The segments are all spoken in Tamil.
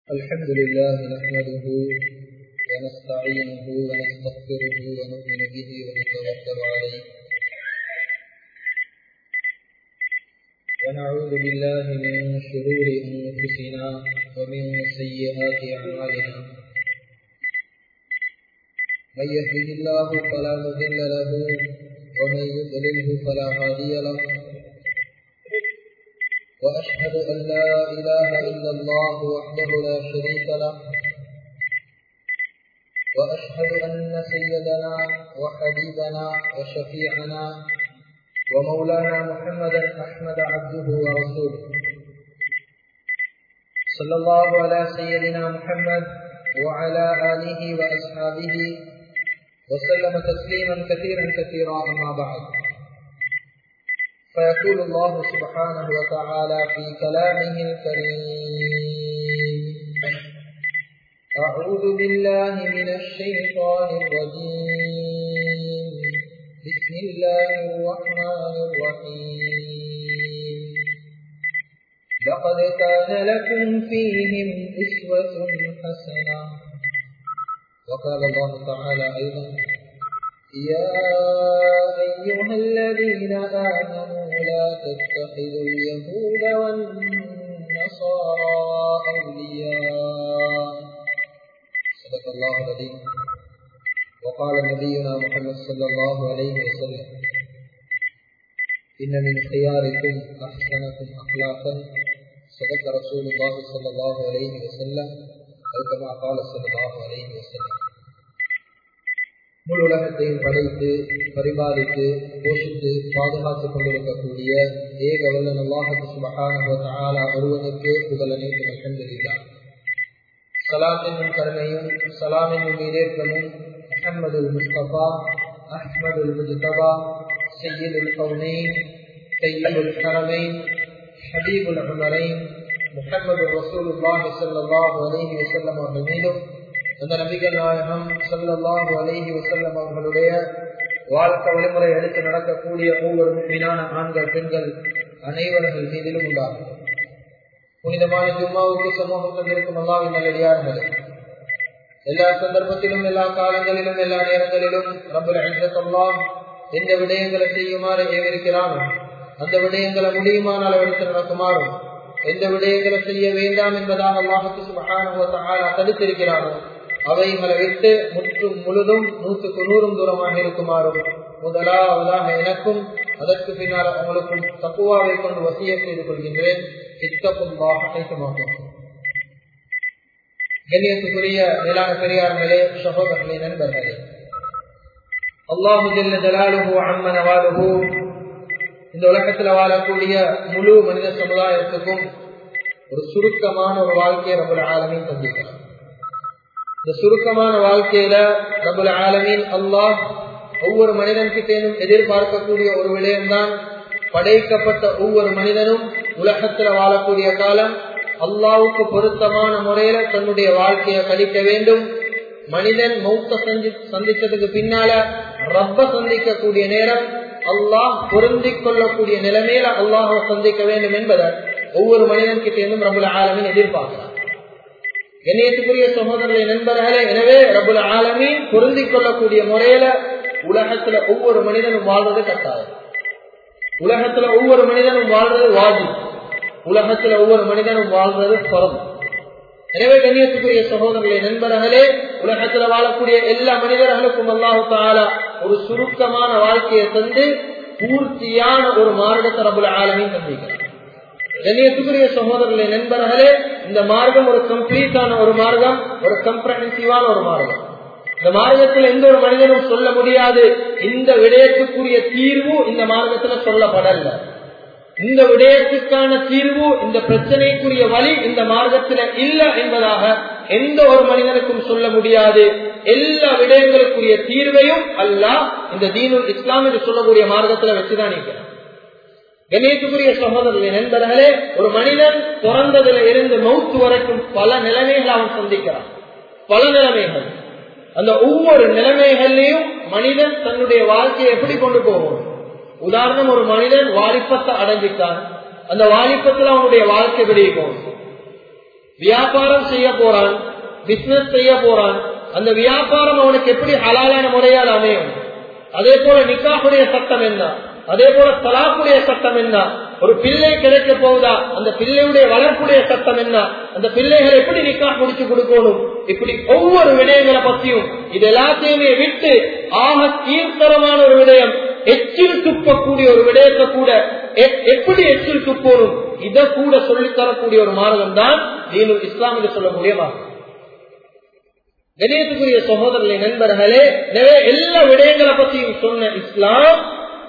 الحمد لله نحمده ونستعينه ونستغفره ونؤمن به ونتوكل عليه ونعوذ بالله من شرور أنفسنا ومن سيئات أعمالنا من يهده الله فلا مضل له ومن يضلله فلا هادي له وأشهد أن لا إله إلا الله وحده لا شريك له وأشهد أن سيدنا وحبيبنا وشفيعنا ومولانا محمدا أحمد عبده ورسوله صلى الله على سيدنا محمد وعلى آله وأصحابه وسلم تسليما كثيرا كثيرا أما بعد فيقول الله سبحانه وتعالى في كلامه الكريم أعوذ بالله من الشيطان الرجيم بسم الله الرحمن الرحيم لقد كان لكم فيهم أسوة حسنة وقال الله تعالى أيضا يا أيها الذين آمنوا لا تتخذوا اليهود والنصارى أولياء صدق الله العظيم وقال نبينا محمد صلى الله عليه وسلم إن من خياركم أحسنكم أخلاقا صدق رسول الله صلى الله عليه وسلم أو كما قال صلى الله عليه وسلم முழு உலகத்தையும் படைத்து பரிபாலித்து போஷித்து பாதுகாத்துக் கொண்டிருக்கக்கூடிய ஏக வல்லன் அல்லாஹத்து சுபகான ஒருவனுக்கு புகழனை கண்டிருக்கிறார் சலாத்தின் கருணையும் சலாமின் மீதேற்றமும் அஹமது முஸ்தபா அஹ்மது முஜ்தபா சையீதுல் கவுனைன் சையீதுல் கரமைன் ஹபீபுல் அமரைன் முஹம்மது ரசூலுல்லாஹி ஸல்லல்லாஹு அலைஹி வஸல்லம் அவர்கள் மீதும் அந்த நபிகள் நாயகம் சல்லாஹு அலேஹி வசல்லம் அவர்களுடைய வாழ்க்கை வழிமுறை எடுத்து நடக்கக்கூடிய ஒவ்வொரு மீனான ஆண்கள் பெண்கள் அனைவர்கள் மீதிலும் உண்டாகும் புனிதமான ஜும்மாவுக்கு சமூகத்தில் இருக்கும் அல்லாவின் நல்லடியார்கள் எல்லா சந்தர்ப்பத்திலும் எல்லா காலங்களிலும் எல்லா நேரங்களிலும் ரபுல் அல்லாஹ் எந்த விடயங்களை செய்யுமாறு ஏவிருக்கிறானோ அந்த விடயங்களை முடியுமான அளவெடுத்து நடக்குமாறும் எந்த விடயங்களை செய்ய வேண்டாம் என்பதாக அல்லாஹுக்கு சுபகான தடுத்திருக்கிறானோ அவைகளை விட்டு முற்றும் முழுதும் நூற்றுக்கு நூறும் தூரமாக இருக்குமாறும் முதலாவதாக எனக்கும் அதற்கு பின்னால் உங்களுக்கும் தப்புவாவை கொண்டு வசிய செய்து கொள்கின்றேன் சித்தப்பும் வாகமாகும் கண்ணியத்துக்குரிய மேலான பெரியார்களே சகோதரர்களே நண்பர்களே அல்லாஹு ஜலாலுஹு அம்மன வாழுஹு இந்த உலகத்தில் வாழக்கூடிய முழு மனித சமுதாயத்துக்கும் ஒரு சுருக்கமான ஒரு வாழ்க்கையை நம்மளோட ஆளுமையும் சந்திக்கிறார் இந்த சுருக்கமான வாழ்க்கையில ரபுல் ஆலமீன் அல்லாஹ் ஒவ்வொரு மனிதன் கிட்டேனும் எதிர்பார்க்கக்கூடிய ஒரு விடயம்தான் படைக்கப்பட்ட ஒவ்வொரு மனிதனும் உலகத்துல வாழக்கூடிய காலம் அல்லாவுக்கு பொருத்தமான முறையில தன்னுடைய வாழ்க்கையை கழிக்க வேண்டும் மனிதன் மௌத்த சந்தி சந்திச்சதுக்கு பின்னால ரப்ப சந்திக்கக்கூடிய நேரம் அல்லாஹ் பொருந்திக் கொள்ளக்கூடிய நிலைமையில அல்லாஹை சந்திக்க வேண்டும் என்பதை ஒவ்வொரு மனிதன் கிட்டேனும் ரபுல் ஆலமின் எதிர்பார்க்கிறார் கண்ணியத்துக்குரிய சகோதரர்களை நண்பர்களே எனவே ரபுல் ஆலமி பொருந்திக் கொள்ளக்கூடிய முறையில உலகத்துல ஒவ்வொரு மனிதனும் வாழ்றது கட்டாயம் உலகத்துல ஒவ்வொரு மனிதனும் வாழ்றது வாஜி உலகத்துல ஒவ்வொரு மனிதனும் வாழ்றது பரம் எனவே கண்ணியத்துக்குரிய சகோதரர்களை நண்பர்களே உலகத்துல வாழக்கூடிய எல்லா மனிதர்களுக்கும் அல்லாஹு தாலா ஒரு சுருக்கமான வாழ்க்கையை தந்து பூர்த்தியான ஒரு மார்க்கத்தை ரபுல் ஆலமின் சந்திக்கிறார் கண்ணியத்துக்குரிய சகோதரர்களே நண்பர்களே இந்த மார்க்கம் ஒரு கம்ப்ளீட்டான ஒரு மார்க்கம் ஒரு கம்ப்ரஹென்சிவான ஒரு மார்க்கம் இந்த மார்க்கத்தில் எந்த ஒரு மனிதனும் சொல்ல முடியாது இந்த விடயத்துக்குரிய தீர்வு இந்த மார்க்கத்துல சொல்லப்படல இந்த விடயத்துக்கான தீர்வு இந்த பிரச்சனைக்குரிய வழி இந்த மார்க்கத்துல இல்ல என்பதாக எந்த ஒரு மனிதனுக்கும் சொல்ல முடியாது எல்லா விடயங்களுக்குரிய தீர்வையும் அல்ல இந்த தீனுல் இஸ்லாம் என்று சொல்லக்கூடிய மார்க்கத்துல வச்சுதான் நிற்கிறான் கணேசுக்குரிய சகோதரர்களை நண்பர்களே ஒரு மனிதன் பிறந்ததுல இருந்து மவுத்து வரைக்கும் பல நிலைமைகள் அவன் சந்திக்கிறான் பல நிலைமைகள் அந்த ஒவ்வொரு நிலைமைகள்லையும் மனிதன் தன்னுடைய வாழ்க்கையை எப்படி கொண்டு போகும் உதாரணம் ஒரு மனிதன் வாலிப்பத்தை அடைஞ்சிட்டான் அந்த வாலிப்பத்தில் அவனுடைய வாழ்க்கை எப்படி போகும் வியாபாரம் செய்ய போறான் பிசினஸ் செய்ய போறான் அந்த வியாபாரம் அவனுக்கு எப்படி ஹலாலான முறையால் அமையும் அதே போல நிக்காஹுடைய சட்டம் என்ன அதே போல தலாக்குடைய சட்டம் என்ன ஒரு பிள்ளை கிடைக்க போகுதா அந்த பிள்ளையுடைய வளர்ப்புடைய சட்டம் என்ன அந்த பிள்ளைகள் எப்படி நிக்கா முடிச்சு கொடுக்கணும் இப்படி ஒவ்வொரு விடயங்களை பத்தியும் இது எல்லாத்தையுமே விட்டு ஆக கீழ்த்தரமான ஒரு விடயம் எச்சில் துப்பக்கூடிய ஒரு விடயத்தை கூட எப்படி எச்சில் துப்போனும் இதை கூட சொல்லித் தரக்கூடிய ஒரு மார்க்கம் தான் தீனு இஸ்லாம் என்று சொல்லக்கூடிய மார்க்கம் கணேசக்குரிய சகோதரர்களை நண்பர்களே நிறைய எல்லா விடயங்களை பற்றியும் சொன்ன இஸ்லாம்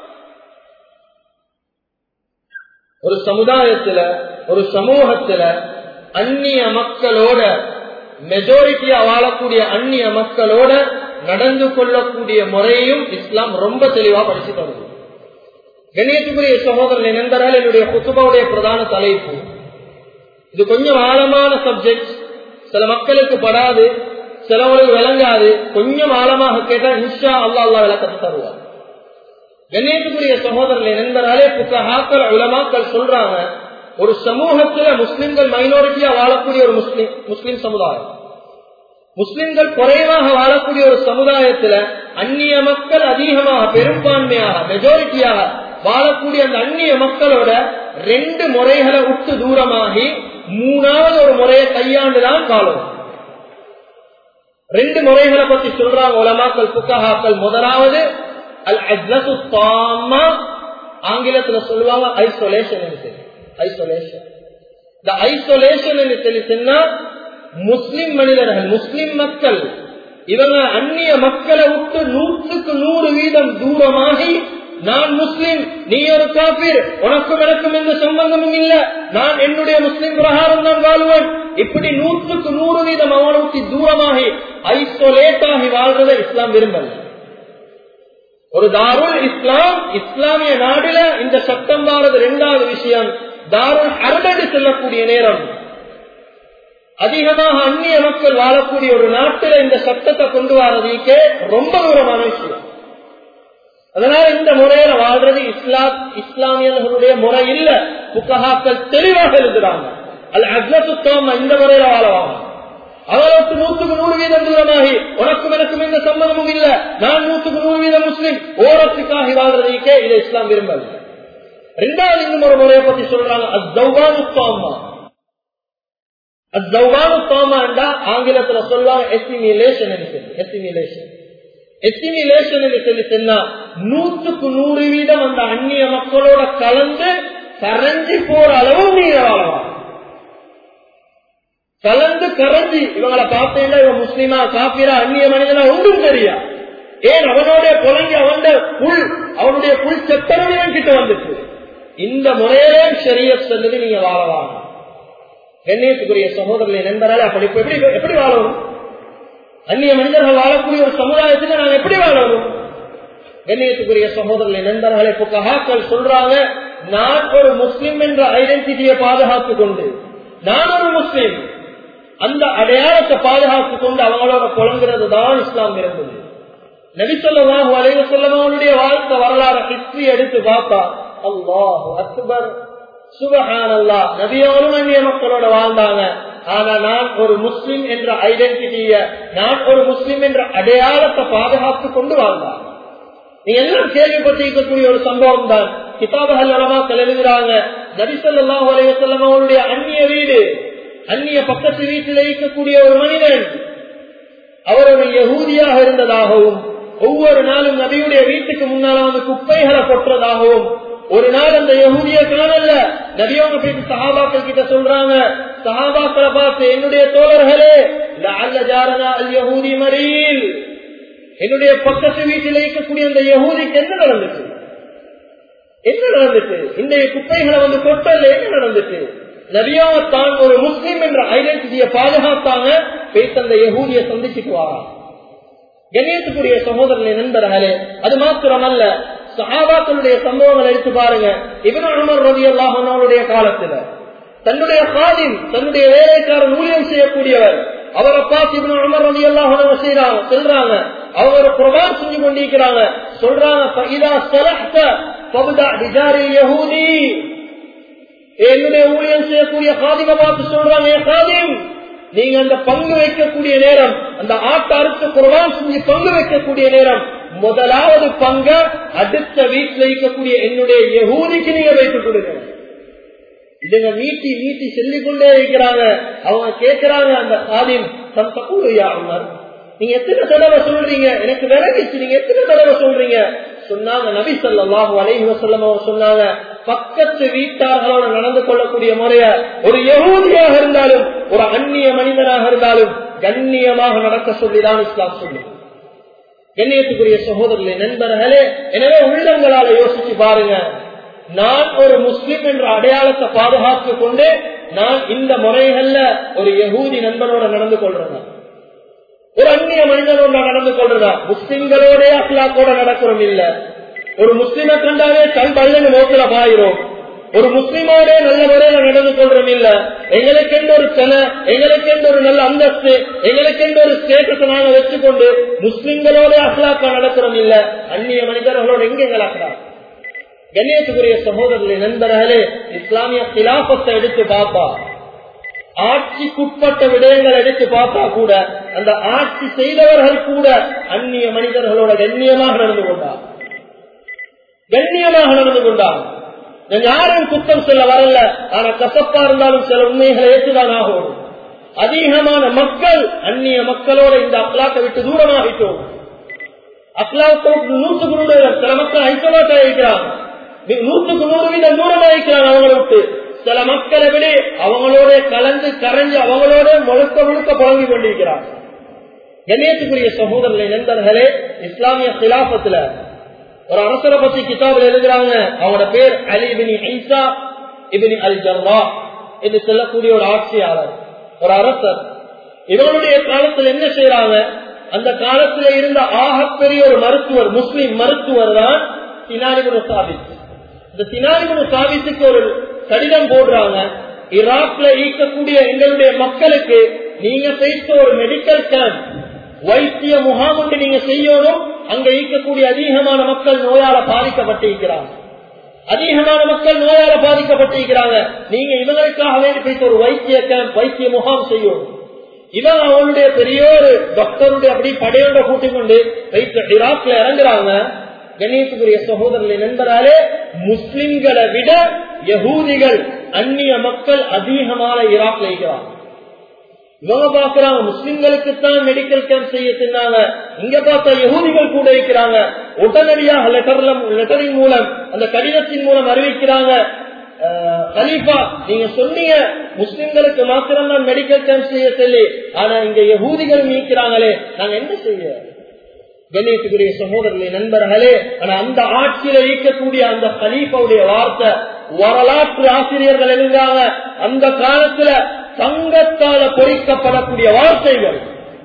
ஒரு சமுதாயத்துல ஒரு சமூகத்துல அந்நிய மக்களோட மெஜாரிட்டியா வாழக்கூடிய அந்நிய மக்களோட நடந்து கொள்ளக்கூடிய முறையும் இஸ்லாம் ரொம்ப தெளிவா படிச்சு தருது கணேசக்குரிய சகோதரனை நண்பர்கள் என்னுடைய குத்துபாவுடைய பிரதான தலைப்பு இது கொஞ்சம் ஆழமான சப்ஜெக்ட் சில மக்களுக்கு படாது சிலவங்களுக்கு விளங்காது கொஞ்சம் ஆழமாக கேட்டா இன்ஷா அல்லா அல்லா விளக்கத்தை தருவார் கணேசக்குரிய சகோதரர்களை நண்பர்களே புத்தகாக்கள் உலமாக்கள் சொல்றாங்க ஒரு சமூகத்துல முஸ்லிம்கள் மைனாரிட்டியா வாழக்கூடிய ஒரு முஸ்லிம் முஸ்லிம் சமுதாயம் முஸ்லிம்கள் குறைவாக வாழக்கூடிய ஒரு சமுதாயத்துல அந்நிய மக்கள் அதிகமாக பெரும்பான்மையாக மெஜாரிட்டியாக வாழக்கூடிய அந்த அந்நிய மக்களோட ரெண்டு முறைகளை விட்டு தூரமாகி மூணாவது ஒரு முறையை கையாண்டுதான் வாழும் ரெண்டு முறைகளை பத்தி சொல்றாங்க உலமாக்கள் புத்தகாக்கள் முதலாவது அல் அஜ்லசு தாமா ஆங்கிலத்துல சொல்லுவாங்க ஐசோலேஷன் ஐசோலேஷன் இந்த ஐசோலேஷன் சொல்லி சொன்னா முஸ்லிம் மனிதர்கள் முஸ்லிம் மக்கள் இவங்க அந்நிய மக்களை விட்டு நூற்றுக்கு நூறு வீதம் தூரமாகி நான் முஸ்லிம் நீ ஒரு காப்பீர் உனக்கும் எனக்கும் எந்த சம்பந்தமும் இல்ல நான் என்னுடைய முஸ்லிம் பிரகாரம் தான் வாழ்வேன் இப்படி நூற்றுக்கு நூறு வீதம் அவனுக்கு தூரமாகி ஐசோலேட் ஆகி வாழ்றதை இஸ்லாம் விரும்பல ஒரு தாருல் இஸ்லாம் இஸ்லாமிய நாடுல இந்த சட்டம் வாரது இரண்டாவது விஷயம் தாருல் அரபடு செல்லக்கூடிய நேரம் அதிகமாக அந்நிய மக்கள் வாழக்கூடிய ஒரு நாட்டில் இந்த சட்டத்தை கொண்டு வர்றதுக்கே ரொம்ப தூரமான விஷயம் அதனால இந்த முறையில வாழ்றது இஸ்லாம் இஸ்லாமியர்களுடைய முறை இல்ல புக்கஹாக்கள் தெளிவாக எழுதுறாங்க அல்ல அக்னத்துவம் இந்த முறையில வாழவாங்க அவளுக்கு நூற்றுக்கு நூறு வீதம் தூரமாகி உனக்கும் எனக்கும் எந்த சம்மதமும் இல்ல நான் நூற்றுக்கு நூறு வீதம் முஸ்லிம் ஓரத்துக்காகி வாழ்றதுக்கே இதை இஸ்லாம் விரும்பல ரெண்டாவது இன்னும் ஒரு முறையை பத்தி சொல்றாங்க அத்தௌபானுத்தாமா அத்தௌபானுத்தாமா என்றா ஆங்கிலத்துல சொல்லுவாங்க எஸ்டிமிலேஷன் எஸ்டிமிலேஷன் எஸ்டிமிலேஷன் என்று சொல்லி சொன்னா நூற்றுக்கு நூறு வீதம் அந்த அந்நிய மக்களோட கலந்து கரைஞ்சி போற அளவு நீங்க வாழலாம் கலந்து கரைஞ்சி இவங்களை பார்த்தீங்கன்னா இவன் முஸ்லீமா காப்பீரா அந்நிய மனிதனா ஒன்றும் தெரியா ஏன் அவனோட புலங்கி அவன் புல் அவனுடைய புல் செத்தவன் கிட்ட வந்துச்சு இந்த முறையிலே சரிய செல்லுது நீங்க வாழலாம் கண்ணியத்துக்குரிய சகோதரர்களை நண்பரால் அப்படி எப்படி எப்படி வாழணும் அந்நிய மனிதர்கள் வாழக்கூடிய ஒரு சமுதாயத்தில் நாங்கள் எப்படி வாழணும் கண்ணியத்துக்குரிய சகோதரர்களை நண்பர்களை புக்கஹாக்கள் சொல்றாங்க நான் ஒரு முஸ்லிம் என்ற ஐடென்டிட்டியை பாதுகாத்துக் கொண்டு நான் ஒரு முஸ்லிம் அந்த அடையாளத்தை பாதுகாத்துக் கொண்டு அவங்களோட புலங்குறது தான் இஸ்லாம் இருந்தது நபிசல்லாஹு அலைவ செல்லவனுடைய வாழ்க்கை வரலாறு ஹிஸ்டரி எடுத்து பார்த்தா அல்லாஹ் அக்பர் சுபஹானல்லா நபியோரும் அந்நிய மக்களோட வாழ்ந்தாங்க ஆனா நான் ஒரு முஸ்லிம் என்ற ஐடென்டிட்டிய நான் ஒரு முஸ்லிம் என்ற அடையாளத்தை பாதுகாத்துக் கொண்டு வாழ்ந்தாங்க நீங்க எல்லாம் கேள்விப்பட்டிருக்கக்கூடிய ஒரு சம்பவம் தான் கிதாபுகள் அலமாக்கள் எழுதுறாங்க நபிசல்லாஹு அலைவ செல்லவனுடைய அந்நிய வீடு அந்நிய பக்கத்து வீட்டில் இருக்கக்கூடிய ஒரு மனிதன் அவர் ஒரு யகூதியாக இருந்ததாகவும் ஒவ்வொரு நாளும் நபியுடைய வீட்டுக்கு முன்னால வந்து குப்பைகளை கொட்டுறதாகவும் ஒரு நாள் அந்த யகுதிய காணல நபியவங்க போயிட்டு சஹாபாக்கள் கிட்ட சொல்றாங்க சஹாபாக்களை பார்த்து என்னுடைய தோழர்களே ஜாரனா அல் யகூதி மறியல் என்னுடைய பக்கத்து வீட்டில் இருக்கக்கூடிய அந்த யகூதிக்கு என்ன நடந்துச்சு என்ன நடந்துச்சு இந்த குப்பைகளை வந்து கொட்டல என்ன நடந்துச்சு நபியாவ தான் ஒரு முஸ்லீம் என்ற ஐடென்டிட்டியை பாதுகாத்தாங்க பேச அந்த யகூதியை சந்திச்சுட்டு வாரா கண்ணியத்துக்குரிய சகோதரனை நண்பர்களே அது மாத்திரமல்ல சஹாபாக்களுடைய சம்பவங்கள் எடுத்து பாருங்க இவன் அமர் ரவி அல்லாஹனுடைய காலத்துல தன்னுடைய காதில் தன்னுடைய வேலைக்காரன் ஊழியம் செய்யக்கூடியவர் அவரை பார்த்து இவன் அமர் ரவி அல்லாஹன செய்யறாங்க செல்றாங்க அவங்க ஒரு குரபான் செஞ்சு கொண்டிருக்கிறாங்க சொல்றாங்க என்னுடைய ஊழியம் செய்யக்கூடிய காதிமை பார்த்து சொல்றாங்க "ஏ காதிம் நீங்க அந்த பங்கு வைக்கக்கூடிய நேரம் அந்த ஆட்ட அறுத்து குர்பான் செஞ்சு பங்கு வைக்கக்கூடிய நேரம் முதலாவது பங்க அடுத்த வீட்டில் இருக்கக்கூடிய என்னுடைய யகூதிக்கு நீங்க வைத்துக் கொடுங்க இதுங்க நீட்டி நீட்டி சொல்லிக் கொண்டே இருக்கிறாங்க அவங்க கேட்கிறாங்க அந்த காதிம் தம் தக்கூடையா அவங்க நீங்க எத்தனை தடவை சொல்றீங்க எனக்கு விலகிச்சு நீங்க எத்தனை தடவை சொல்றீங்க சொன்னாங்க நபி ஸல்லல்லாஹு அலைஹி வஸல்லம் அவங்க சொன்னாங்க பக்கத்து வீட்டார்களோட நடந்து கொள்ளக்கூடிய முறைய ஒரு யகூதியாக இருந்தாலும் ஒரு அந்நிய மனிதனாக இருந்தாலும் கண்ணியமாக நடக்க சொல்லிதான் இஸ்லாம் சொல்லுது கண்ணியத்துக்குரிய சகோதரர்களே நண்பர்களே எனவே உள்ளங்களால யோசிச்சு பாருங்க நான் ஒரு முஸ்லிம் என்ற அடையாளத்தை பாதுகாத்து கொண்டு நான் இந்த முறைகள்ல ஒரு யகூதி நண்பனோட நடந்து கொள்றேன் ஒரு அந்நிய மனிதனோட நடந்து கொள்றதா முஸ்லிம்களோட அக்லாக்கோட நடக்கிறோம் இல்ல ஒரு முஸ்லிமை கண்டாலே கண் பள்ளன்னு மோக்கில பாயிரும் ஒரு முஸ்லிமோட நல்ல முறையில நடந்து கொள்றோம் இல்ல எங்களுக்கென்று ஒரு சென எங்களுக்கென்று ஒரு நல்ல அந்தஸ்து எங்களுக்கென்று ஒரு ஸ்டேட்டத்தை நாங்க வச்சுக்கொண்டு முஸ்லிம்களோட அக்லாக்கா நடக்கிறோம் இல்ல அந்நிய மனிதர்களோட எங்க எங்கள் அக்லா கண்ணியத்துக்குரிய சகோதரர்களே நண்பர்களே இஸ்லாமிய கிலாபத்தை எடுத்து பாப்பா ஆட்சிக்குட்பட்ட விடயங்கள் எடுத்து பார்த்தா கூட அந்த ஆட்சி செய்தவர்கள் கூட அந்நிய மனிதர்களோட கண்ணியமாக நடந்து கொண்டார் கண்ணியமாக நடந்து கொண்டார் நான் யாரும் குத்தம் சொல்ல வரல ஆனா கசப்பா இருந்தாலும் சில உண்மைகளை ஏற்றுதான் ஆகும் அதிகமான மக்கள் அந்நிய மக்களோட இந்த அக்லாக்கை விட்டு தூரமாகிட்டோம் அக்லாவுக்கு நூற்றுக்கு நூறு சில மக்கள் ஐசோலேட் ஆகிக்கிறாங்க நூற்றுக்கு நூறு வீதம் தூரமாகிக்கிறாங்க அவங்களை விட்டு சில மக்களை விட அவங்களோட கலந்து கரைஞ்சு அவங்களோட முழுக்க முழுக்க புழங்கி கொண்டிருக்கிறார் கண்ணியத்துக்குரிய சகோதரர்களை நண்பர்களே இஸ்லாமிய சிலாபத்துல ஒரு அரசரை பத்தி கிதாபில் எழுதுறாங்க அவங்களோட பேர் அலி இபினி ஐசா இபினி அல் ஜர்வா என்று சொல்லக்கூடிய ஒரு ஆட்சியாளர் ஒரு அரசர் இவங்களுடைய காலத்துல என்ன செய்யறாங்க அந்த காலத்துல இருந்த ஆகப்பெரிய ஒரு மருத்துவர் முஸ்லிம் மருத்துவர் தான் சினாரிபுர சாபித் இந்த சினாரிபுர சாபித்துக்கு ஒரு கடிதம் போடுறாங்க ஈராக்ல ஈக்கக்கூடிய எங்களுடைய மக்களுக்கு நீங்க செய்த ஒரு மெடிக்கல் கேம்ப் வைத்திய முகாம் ஒன்று நீங்க செய்யணும் அங்க ஈக்கக்கூடிய அதிகமான மக்கள் நோயால பாதிக்கப்பட்டிருக்கிறாங்க அதிகமான மக்கள் நோயால பாதிக்கப்பட்டிருக்கிறாங்க நீங்க இவங்களுக்காக வேண்டி போயிட்டு ஒரு வைத்திய கேம்ப் வைத்திய முகாம் செய்யணும் இவன் அவனுடைய பெரிய ஒரு டாக்டருடைய அப்படி படையோட கூட்டிக் கொண்டு ஈராக்ல இறங்குறாங்க கணேசுக்குரிய சகோதரர்களை நண்பராலே முஸ்லிம்களை விட யகூதிகள் அந்நிய மக்கள் அதிகமான ஈராக்ல இருக்கிறாங்க இவங்க பாக்குறாங்க முஸ்லிம்களுக்கு தான் மெடிக்கல் கேம்ப் செய்ய சொன்னாங்க இங்க பார்த்தா யகூதிகள் கூட இருக்கிறாங்க உடனடியாக லெட்டர்ல லெட்டரின் மூலம் அந்த கடிதத்தின் மூலம் அறிவிக்கிறாங்க கலீஃபா நீங்க சொன்னீங்க முஸ்லிம்களுக்கு மாத்திரம் தான் மெடிக்கல் கேம்ப் செய்ய சொல்லி ஆனா இங்க யகூதிகள் நீக்கிறாங்களே நாங்க என்ன செய்ய கண்ணியத்துக்குரிய சகோதரர்களே நண்பர்களே ஆனா அந்த ஆட்சியில ஈக்கக்கூடிய அந்த கலீஃபாவுடைய வார்த்தை வரலாற்று ஆசிரியர்கள் எழுந்தாங்க அந்த காலத்துல தங்கத்தால பொறிக்கப்படக்கூடிய வார்த்தைகள்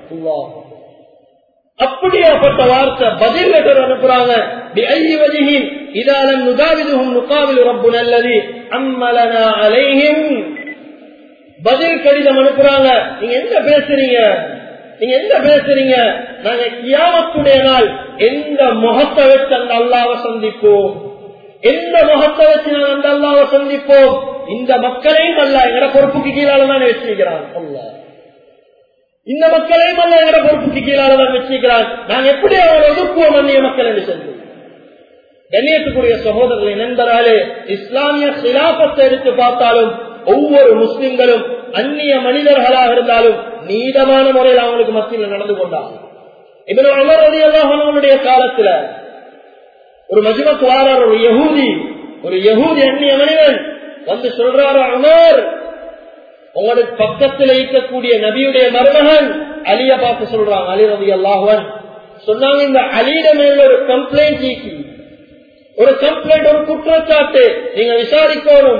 அப்படியாப்பட்ட வார்த்தை பதில் லெட்டர் அனுப்புறாங்க இதாலம் நுதாவிதுகும் நுகாவில் ரப்பு நல்லது அம்மலனா அலைஹிம் பதில் கடிதம் அனுப்புறாங்க நீங்க என்ன பேசுறீங்க நீங்க என்ன பேசுறீங்க நாங்க கியாமத்துடைய நாள் எந்த முகத்தை வச்சு அந்த அல்லாவை சந்திப்போம் எந்த முகத்தை வச்சு நாங்கள் அந்த அல்லாவை சந்திப்போம் இந்த மக்களையும் அல்ல எங்கட பொறுப்புக்கு கீழால தான் வச்சிருக்கிறான் அல்ல இந்த மக்களையும் அல்ல எங்கட பொறுப்புக்கு கீழால தான் வச்சிருக்கிறான் நாங்க எப்படி அவங்களை ஒதுக்குவோம் அந்நிய மக்கள் என்று சொல்லி கண்ணியத்துக்குரிய சகோதரர்களை நண்பராலே இஸ்லாமிய சிலாபத்தை எடுத்து பார்த்தாலும் ஒவ்வொரு முஸ்லிம்களும் அந்நிய மனிதர்களாக இருந்தாலும் நீதமான முறையில் அவங்களுக்கு மத்தியில் நடந்து கொண்டாங்க இப்ப அமர் அலி அல்லாஹனுடைய காலத்துல ஒரு மஜ்மத் வாரார் ஒரு யகூதி ஒரு யகூதி அந்நிய மனிதன் வந்து சொல்றாரு அமர் உங்களுக்கு பக்கத்தில் இருக்கக்கூடிய நபியுடைய மருமகன் அலிய பார்த்து சொல்றாங்க அலி ரவி அல்லாஹன் சொன்னாங்க இந்த அலியிட மேல ஒரு கம்ப்ளைண்ட் ஈக்கி ஒரு கம்ப்ளைண்ட் ஒரு குற்றச்சாட்டு நீங்க விசாரிக்கணும்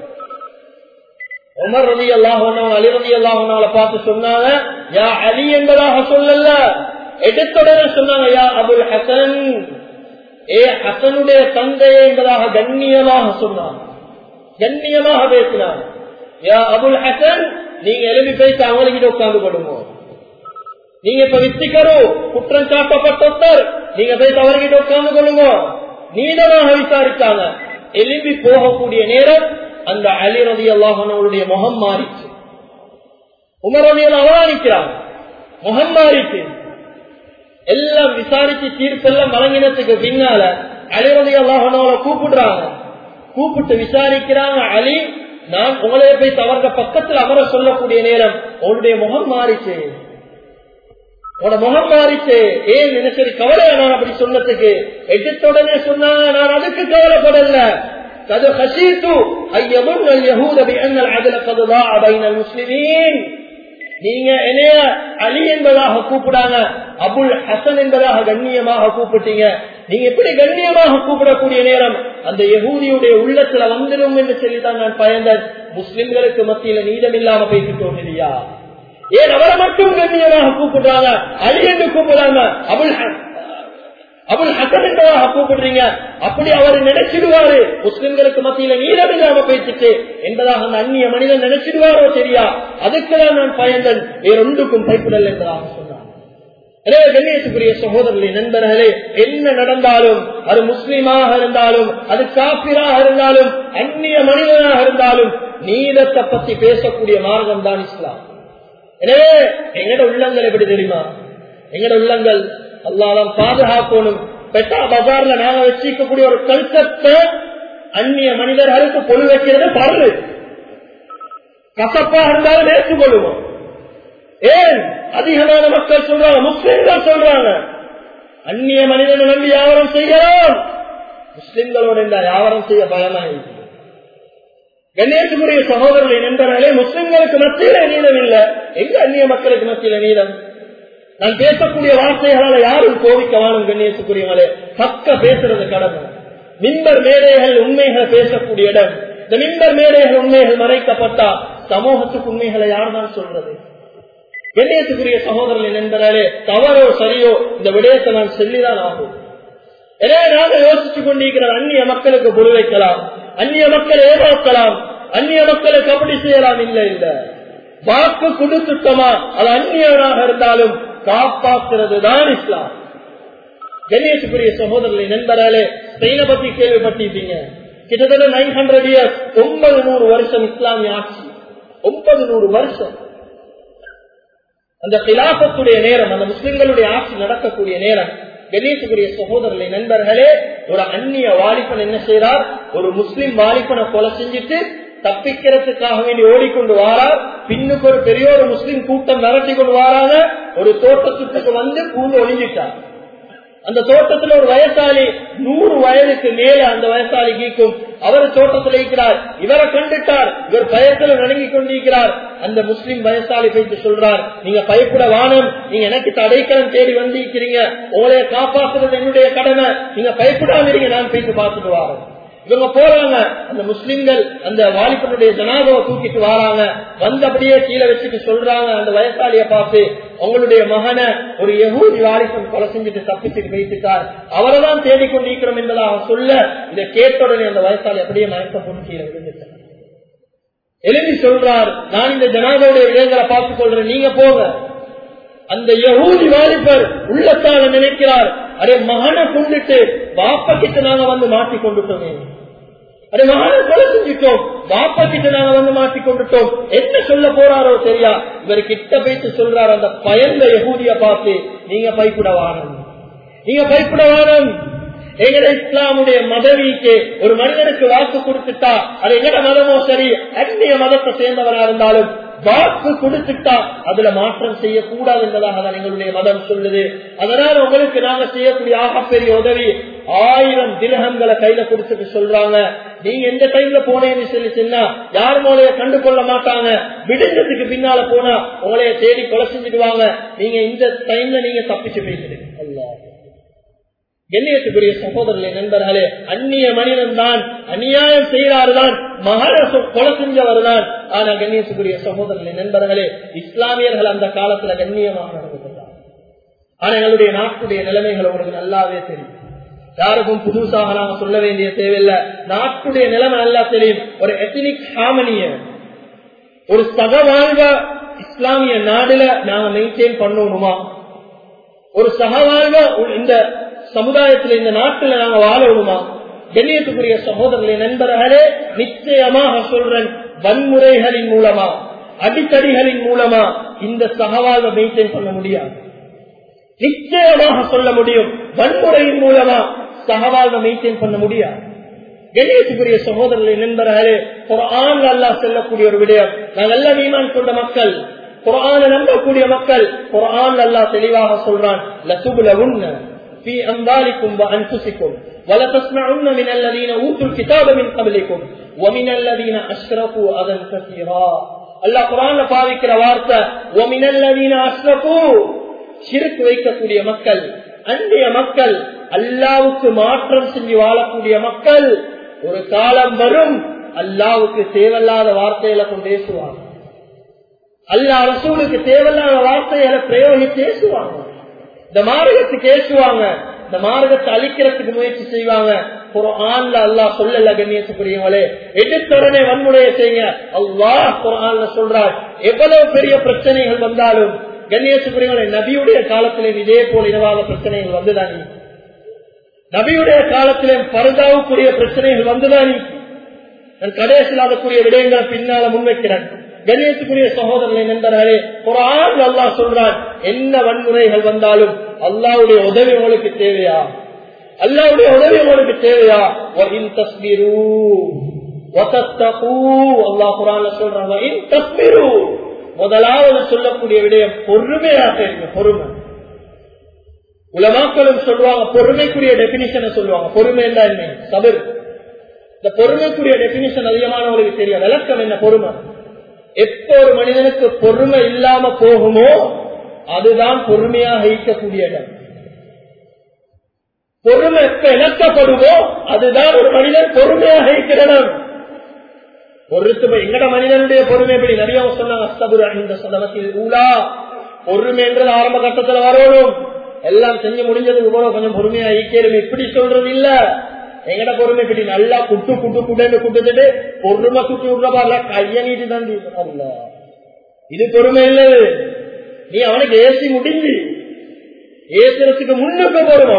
உமர் ரவி அல்லாஹன் அலி ரவி அல்லாஹனால பார்த்து சொன்னாங்க யா அலி என்பதாக சொல்லல எடுத்துடனே சொன்னாங்க யா அபுல் ஹசன் ஏ ஹசனுடைய தந்தை என்பதாக கண்ணியமாக சொன்னாங்க கண்ணியமாக பேசினார் யா அபுல் ஹசன் நீங்க எழுதி பேசி அவங்ககிட்ட உட்கார்ந்து கொடுங்க நீங்க இப்ப வித்திக்கரு குற்றம் சாட்டப்பட்டவர் நீங்க பேசி அவர்கிட்ட உட்கார்ந்து கொள்ளுங்க நீளமாக விசாரித்தாங்க எழுப்பி போகக்கூடிய நேரம் அந்த அலி ரதி அல்லாஹனுடைய முகம் மாறிச்சு உமர் ரதியில் அவதானிக்கிறார் முகம் மாறிச்சு எல்லாம் விசாரிச்சு தீர்ப்பெல்லாம் வழங்கினதுக்கு பின்னால அலி ரதி அல்லாஹனோட கூப்பிடுறாங்க கூப்பிட்டு விசாரிக்கிறாங்க அலி நான் உங்களே போய் தவறுக பக்கத்தில் அமர சொல்லக்கூடிய நேரம் உங்களுடைய முகம் மாறிச்சு உன முகம் மாறிச்சு ஏன் நினைச்சது கவலை நான் அப்படி சொன்னதுக்கு எடுத்துடனே சொன்னாங்க நான் அதுக்கு கவலைப்படல قد خشيت أن يظن اليهود بأن العدل قد ضاع بين المسلمين நீங்க என்னைய அலி என்பதாக கூப்பிடாங்க அபுல் ஹசன் என்பதாக கண்ணியமாக கூப்பிட்டீங்க நீங்க எப்படி கண்ணியமாக கூப்பிடக்கூடிய நேரம் அந்த யகூதியுடைய உள்ளத்துல வந்துடும் என்று சொல்லித்தான் நான் பயந்தேன் முஸ்லிம்களுக்கு மத்தியில நீதம் இல்லாம பேசிட்டோம் இல்லையா ஏன் அவரை மட்டும் கண்ணியமாக கூப்பிடுறாங்க அலி என்று கூப்பிடுறாங்க அபுல் அபுல் ஹசன் என்பதாக கூப்பிடுறீங்க அப்படி அவர் நினைச்சிடுவாரு முஸ்லிம்களுக்கு மத்தியில நீளம் இல்லாம பேசிட்டு என்பதாக அந்த அந்நிய மனிதன் நினைச்சிடுவாரோ சரியா அதுக்குதான் நான் பயந்தன் வேறொன்றுக்கும் பயப்படல் என்பதாக சொன்னார் எனவே கண்ணியத்துக்குரிய சகோதரர்களே நண்பர்களே என்ன நடந்தாலும் அது முஸ்லீமாக இருந்தாலும் அது காப்பிராக இருந்தாலும் அந்நிய மனிதனாக இருந்தாலும் நீதத்தை பத்தி பேசக்கூடிய மார்க்கம் தான் இஸ்லாம் எனவே எங்கட உள்ளங்கள் எப்படி தெரியுமா எங்கட உள்ளங்கள் அல்லாதான் பாதுகாக்கணும் பெட்டா பஜார்ல நாங்க வச்சிருக்கக்கூடிய ஒரு கல்சத்தை அந்நிய மனிதர்களுக்கு பொழு வைக்கிறது பரவு கசப்பா இருந்தாலும் ஏற்றுக்கொள்ளுவோம் ஏன் அதிகமான மக்கள் சொல்றாங்க முஸ்லிம்கள் சொல்றாங்க அந்நிய மனிதனை நம்பி வியாபாரம் செய்யலாம் முஸ்லிம்களோட இந்த வியாபாரம் செய்ய பயமா இருக்கு கண்ணியத்துக்குரிய சகோதரர்களை நண்பர்களே முஸ்லிம்களுக்கு மத்தியில நீளம் இல்ல எங்க அந்நிய மக்களுக்கு மத்தியில நீளம் நான் பேசக்கூடிய வார்த்தைகளால யாரும் கோவிக்க வாழும் கண்ணியத்துக்குரியவங்களே பக்க பேசுறது கடமை மின்பர் மேடைகள் உண்மைகளை பேசக்கூடிய இடம் இந்த மின்பர் மேடைகள் உண்மைகள் மறைக்கப்பட்டா சமூகத்துக்கு உண்மைகளை யார் தான் சொல்றது கண்ணியத்துக்குரிய சகோதரர்கள் நண்பர்களே தவறோ சரியோ இந்த விடயத்தை நான் சொல்லிதான் ஆகும் எனவே நாங்கள் யோசிச்சு கொண்டிருக்கிற அந்நிய மக்களுக்கு பொரு வைக்கலாம் அந்நிய மக்கள் ஏமாக்கலாம் அந்நிய மக்களுக்கு அப்படி செய்யலாம் இல்ல இல்ல வாக்கு கொடுத்துட்டோமா அது அந்நியனாக இருந்தாலும் காப்பாற்றுறது தான் இஸ்லாம் கணேசுக்குரிய சகோதரர்களை நண்பராலே ஸ்பெயினை பத்தி கேள்விப்பட்டிருப்பீங்க கிட்டத்தட்ட நைன் ஹண்ட்ரட் இயர்ஸ் ஒன்பது நூறு வருஷம் இஸ்லாமிய ஆட்சி ஒன்பது நூறு வருஷம் அந்த கிலாபத்துடைய நேரம் அந்த முஸ்லிம்களுடைய ஆட்சி நடக்கக்கூடிய நேரம் கணேசுக்குரிய சகோதரர்களை நண்பர்களே ஒரு அந்நிய வாலிபன் என்ன செய்யறார் ஒரு முஸ்லிம் வாலிபனை கொலை செஞ்சுட்டு தப்பிக்கிறதுக்காக வேண்டி ஓடிக்கொண்டு வாரார் பின்னுக்கு ஒரு பெரிய ஒரு முஸ்லிம் கூட்டம் மிரட்டி கொண்டு வாராங்க ஒரு தோட்டத்துக்கு வந்து பூந்து ஒளிஞ்சிட்டார் அந்த தோட்டத்துல ஒரு வயசாளி நூறு வயதுக்கு மேல அந்த வயசாளி கீக்கும் அவர் தோட்டத்தில் இருக்கிறார் இவரை கண்டுட்டார் இவர் பயத்தில் நடுங்கி கொண்டிருக்கிறார் அந்த முஸ்லிம் வயசாளி போயிட்டு சொல்றார் நீங்க பயப்பட வானம் நீங்க எனக்கு தடைக்கலம் தேடி வந்திருக்கிறீங்க உங்களைய காப்பாற்றுறது என்னுடைய கடமை நீங்க பயப்படாம இருங்க நான் போயிட்டு பார்த்துட்டு வாரோம் இவங்க போறாங்க அந்த முஸ்லிம்கள் அந்த வாலிபனுடைய ஜனாதாவை தூக்கிட்டு வராங்க வந்து அப்படியே கீழே வச்சுட்டு சொல்றாங்க அந்த வயசாலிய பார்த்து உங்களுடைய மகனை ஒரு யகூதி வாலிபன் கொலை செஞ்சுட்டு தப்பிச்சுட்டு வைத்துட்டார் அவரை தான் தேடிக்கொண்டிருக்கிறோம் என்பதை அவன் சொல்ல இதை கேட்ட உடனே அந்த வயசாளி அப்படியே மயக்க போட்டு கீழே விழுந்துட்டார் எழுதி சொல்றார் நான் இந்த ஜனாதாவுடைய விடயங்களை பார்த்துக் கொள்றேன் நீங்க போங்க அந்த யகூதி வாலிபர் உள்ளத்தால நினைக்கிறார் அரே மகனை கொண்டுட்டு பாப்பா கிட்ட நாங்க வந்து மாட்டி கொண்டுட்டோமே அரே மகனை கொலை செஞ்சுட்டோம் பாப்பா கிட்ட நாங்க வந்து மாட்டி கொண்டுட்டோம் என்ன சொல்ல போறாரோ தெரியா இவர் கிட்ட போயிட்டு சொல்றாரு அந்த பயந்த யகூதிய பார்த்து நீங்க பயப்பட வாரம் நீங்க பயப்பட வாரம் எங்கட இஸ்லாமுடைய மதவிக்கு ஒரு மனிதனுக்கு வாக்கு கொடுத்துட்டா அது எங்கட மதமோ சரி அந்நிய மதத்தை சேர்ந்தவரா இருந்தாலும் வாக்கு கொடுத்துட்டா அதுல மாற்றம் செய்யக்கூடாது என்பதாக தான் எங்களுடைய மதம் சொல்லுது அதனால உங்களுக்கு நாங்க செய்யக்கூடிய ஆகப்பெரிய உதவி ஆயிரம் திலகங்களை கையில கொடுத்துட்டு சொல்றாங்க நீங்க எந்த டைம்ல போனேன்னு சொல்லி சொன்னா யார் மூலைய கண்டு கொள்ள மாட்டாங்க விடுஞ்சதுக்கு பின்னால போனா உங்களைய தேடி கொலை செஞ்சுடுவாங்க நீங்க இந்த டைம்ல நீங்க தப்பிச்சு பேசுறீங்க அல்லா கண்ணியத்துக்குரிய சகோதரர்களே நண்பர்களே அந்நிய மனிதன் தான் அநியாயம் செய்கிறாருதான் மகள கொலை செஞ்சவர் தான் ஆனா கண்ணியத்துக்குரிய சகோதரர்களே நண்பர்களே இஸ்லாமியர்கள் அந்த காலத்துல கண்ணியமாக நடந்துகிறார் ஆனா எங்களுடைய நாட்டுடைய நிலைமைகள் உங்களுக்கு நல்லாவே தெரியும் யாருக்கும் புதுசாக நாம சொல்ல வேண்டிய தேவையில்லை நாட்டுடைய நிலைமை நல்லா தெரியும் ஒரு எத்தனிக் ஹாமனிய ஒரு சகவாழ்வ இஸ்லாமிய நாடுல நாங்க மெயின்டைன் பண்ணணுமா ஒரு சகவாழ்வ இந்த சமுதாயத்துல இந்த நாட்டுல நாங்க வாழணுமா கண்ணியத்துக்குரிய சகோதரர்களை நண்பர்களே நிச்சயமாக சொல்றேன் வன்முறைகளின் மூலமா அடித்தடிகளின் மூலமா இந்த சகவாழ்வை மெயின்டைன் பண்ண முடியாது நிச்சயமாக சொல்ல முடியும் வன்முறையின் மூலமா சகவாழ்வை மெயின்டைன் பண்ண முடியாது கண்ணியத்துக்குரிய சகோதரர்களை நண்பர்களே குரான் அல்லா செல்லக்கூடிய ஒரு விடயம் நாங்கள் எல்லாம் ஈமான் கொண்ட மக்கள் குரான நம்பக்கூடிய மக்கள் குரான் அல்லா தெளிவாக சொல்றான் லசுபுல உன்ன في أموالكم وأنفسكم ولتسمعن من الذين أوتوا الكتاب من قبلكم ومن الذين أشركوا أذى كثيرا அல்லாஹ் குரான்ல பாவிக்கிற வார்த்தை ومن الذين أشركوا ஷிர்க் வைக்கக்கூடிய மக்கள் அந்நிய மக்கள் அல்லாவுக்கு மாற்றம் செஞ்சு வாழக்கூடிய மக்கள் ஒரு காலம் வரும் அல்லாவுக்கு தேவையில்லாத வார்த்தைகளை கொண்டு பேசுவாங்க அல்லா ரசூலுக்கு தேவையில்லாத வார்த்தைகளை பிரயோகித்து பேசுவாங்க இந்த மார்க்கத்துக்கு ஏசுவாங்க இந்த மார்க்கத்தை அழிக்கிறதுக்கு முயற்சி செய்வாங்க குரான்ல அல்லா சொல்லல கண்ணியத்துக்குரியவங்களே எடுத்துடனே வன்முறையை செய்யுங்க அல்லாஹ் குரான்ல சொல்றார் எவ்வளவு பெரிய பிரச்சனைகள் வந்தாலும் கண்ணியத்துக்குரியவங்களே நபியுடைய காலத்திலே இதே போல இனவாத பிரச்சனைகள் வந்துதானே நபியுடைய காலத்திலே பரதாவுக்குரிய பிரச்சனைகள் வந்துதானே நான் கடைசியில் அதற்குரிய விடயங்களை பின்னால முன்வைக்கிறேன் கண்ணியத்துக்குரிய சகோதரர்களை நண்பர்களே குரான் அல்லா சொல்றான் என்ன வன்முறைகள் வந்தாலும் அல்லாவுடைய உதவி உங்களுக்கு தேவையா அல்லாவுடைய உதவி உங்களுக்கு தேவையா தஸ்மீரு அல்லா குரான் சொல்றாங்க முதலாவது சொல்லக்கூடிய விடயம் பொறுமையாக இருங்க பொறுமை உலமாக்களும் சொல்லுவாங்க பொறுமைக்குரிய டெபினிஷனை சொல்லுவாங்க பொறுமை என்ன என்ன சபர் இந்த பொறுமைக்குரிய டெபினிஷன் அதிகமானவர்களுக்கு தெரியும் விளக்கம் என்ன பொறுமை எப்ப ஒரு மனிதனுக்கு பொறுமை இல்லாம போகுமோ அதுதான் பொறுமையாக ஈர்க்கக்கூடிய இடம் பொறுமை எப்ப இழக்கப்படுமோ அதுதான் ஒரு மனிதன் பொறுமையாக இருக்கிற இடம் பொறுத்து எங்கட மனிதனுடைய பொறுமை எப்படி நிறைய சொன்னாங்க அஸ்தபுர இந்த சதவத்தில் ஊழா பொறுமை என்றது ஆரம்ப கட்டத்துல வரணும் எல்லாம் செஞ்சு முடிஞ்சதுக்கு போல கொஞ்சம் பொறுமையா ஈக்கேரும் இப்படி சொல்றது இல்ல எங்கட பொறுமை இப்படி நல்லா குட்டு குட்டு குட்டு குட்டுட்டு பொறுமை குட்டி விடுறப்பார்ல கைய நீட்டு தான் இது பொறுமை இல்லை நீ அவனுக்கு ஏசி முடிஞ்சு ஏசுறதுக்கு முன்னுக்கு